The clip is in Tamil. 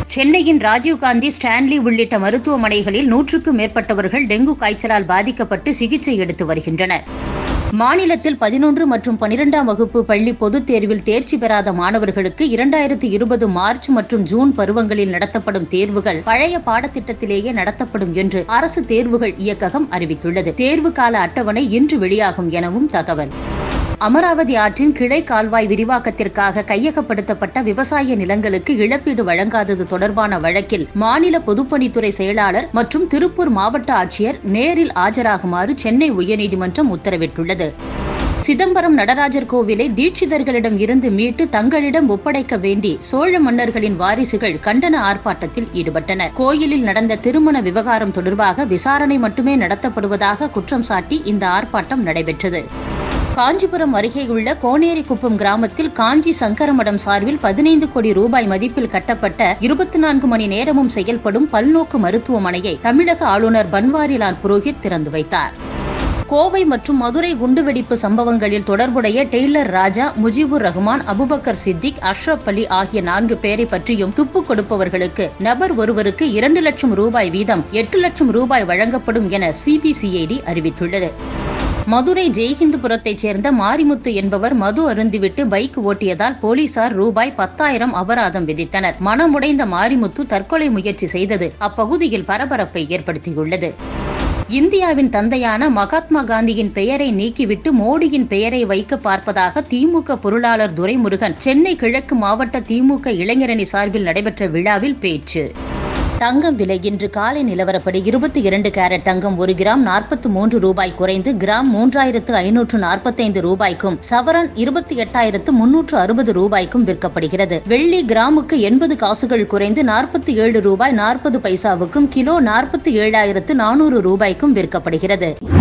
சென்னையின் ராஜீவ்காந்தி ஸ்டான்லி உள்ளிட்ட மருத்துவமனைகளில் நூற்றுக்கும் மேற்பட்டவர்கள் டெங்கு காய்ச்சலால் பாதிக்கப்பட்டு சிகிச்சை எடுத்து வருகின்றனர் மாநிலத்தில் பதினொன்று மற்றும் பனிரெண்டாம் வகுப்பு பள்ளி பொதுத் தேர்வில் தேர்ச்சி பெறாத மாணவர்களுக்கு இரண்டாயிரத்தி இருபது மார்ச் மற்றும் ஜூன் பருவங்களில் நடத்தப்படும் தேர்வுகள் பழைய பாடத்திட்டத்திலேயே நடத்தப்படும் என்று அரசு தேர்வுகள் இயக்ககம் அறிவித்துள்ளது தேர்வு கால அட்டவணை இன்று வெளியாகும் எனவும் தகவல் அமராவதி ஆற்றின் கிளை கால்வாய் விரிவாக்கத்திற்காக கையகப்படுத்தப்பட்ட விவசாய நிலங்களுக்கு இழப்பீடு வழங்காதது தொடர்பான வழக்கில் மாநில பொதுப்பணித்துறை செயலாளர் மற்றும் திருப்பூர் மாவட்ட ஆட்சியர் நேரில் ஆஜராகுமாறு சென்னை உயர்நீதிமன்றம் உத்தரவிட்டுள்ளது சிதம்பரம் நடராஜர் கோவிலை தீட்சிதர்களிடம் இருந்து மீட்டு தங்களிடம் ஒப்படைக்க வேண்டி சோழ மன்னர்களின் வாரிசுகள் கண்டன ஆர்ப்பாட்டத்தில் ஈடுபட்டனர் கோயிலில் நடந்த திருமண விவகாரம் தொடர்பாக விசாரணை மட்டுமே நடத்தப்படுவதாக குற்றம் சாட்டி இந்த ஆர்ப்பாட்டம் நடைபெற்றது காஞ்சிபுரம் அருகேயுள்ள கோனேரிக்குப்பம் கிராமத்தில் காஞ்சி சங்கரமடம் சார்பில் பதினைந்து கோடி ரூபாய் மதிப்பில் கட்டப்பட்ட இருபத்தி நான்கு மணி நேரமும் செயல்படும் பல்நோக்கு மருத்துவமனையை தமிழக ஆளுநர் பன்வாரிலால் புரோஹித் திறந்து வைத்தார் கோவை மற்றும் மதுரை குண்டுவெடிப்பு சம்பவங்களில் தொடர்புடைய டெய்லர் ராஜா முஜிபுர் ரஹ்மான் அபுபக்கர் சித்திக் அஷ்ரப் அலி ஆகிய நான்கு பேரை பற்றியும் துப்பு கொடுப்பவர்களுக்கு நபர் ஒருவருக்கு இரண்டு லட்சம் ரூபாய் வீதம் எட்டு லட்சம் ரூபாய் வழங்கப்படும் என சிபிசிஐடி அறிவித்துள்ளது மதுரை ஜெய்ஹிந்துபுரத்தைச் சேர்ந்த மாரிமுத்து என்பவர் மது அருந்திவிட்டு பைக் ஓட்டியதால் போலீசார் ரூபாய் பத்தாயிரம் அபராதம் விதித்தனர் மனமுடைந்த மாரிமுத்து தற்கொலை முயற்சி செய்தது அப்பகுதியில் பரபரப்பை ஏற்படுத்தியுள்ளது இந்தியாவின் தந்தையான மகாத்மா காந்தியின் பெயரை நீக்கிவிட்டு மோடியின் பெயரை வைக்க பார்ப்பதாக திமுக பொருளாளர் துரைமுருகன் சென்னை கிழக்கு மாவட்ட திமுக இளைஞரணி சார்பில் நடைபெற்ற விழாவில் பேச்சு தங்கம் விலை இன்று காலை நிலவரப்படி இருபத்தி இரண்டு கேரட் தங்கம் ஒரு கிராம் நாற்பத்தி மூன்று ரூபாய் குறைந்து கிராம் மூன்றாயிரத்து ஐநூற்று நாற்பத்தைந்து ரூபாய்க்கும் சவரன் இருபத்தி எட்டாயிரத்து முன்னூற்று அறுபது ரூபாய்க்கும் விற்கப்படுகிறது வெள்ளி கிராமுக்கு எண்பது காசுகள் குறைந்து நாற்பத்தி ஏழு ரூபாய் நாற்பது பைசாவுக்கும் கிலோ நாற்பத்தி ஏழாயிரத்து நானூறு ரூபாய்க்கும் விற்கப்படுகிறது